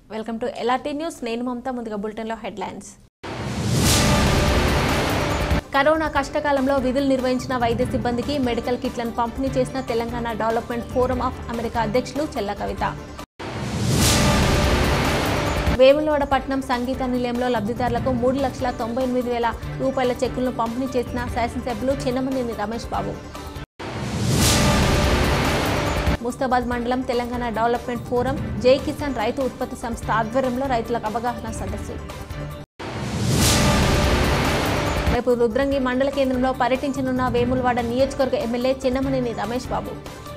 welcome to LRT news నేను మమతా ముందుగా బులెటిన్లో హెడ్లైన్స్ కరోనా కష్టకాలంలో విధులు నిర్వహించిన వైద్య సిబ్బందికి మెడికల్ కిట్లను పంపిణీ చేసిన Telangana development forum of America అధ్యక్షులు చెల్ల కవిత వేములవాడ పట్నం సంగీత నిలయంలో లబ్ధిదారులకు మూడు లక్షల తొంభై ఎనిమిది వేల రూపాయల చెక్కులను పంపిణీ చేసిన శాసనసభ్యులు చిన్నమనేని రమేష్ బాబు ముస్తాబాద్ మండలం తెలంగాణ డెవలప్మెంట్ ఫోరం జై కిసాన్ రైతు ఉత్పత్తి సంస్థ ఆధ్వర్యంలో రైతులకు అవగాహన సదస్సు రేపు రుద్రంగి మండల కేంద్రంలో పర్యటించనున్న వేములవాడ నియోజకవర్గ ఎమ్మెల్యే చిన్నమనేని రమేష్ బాబు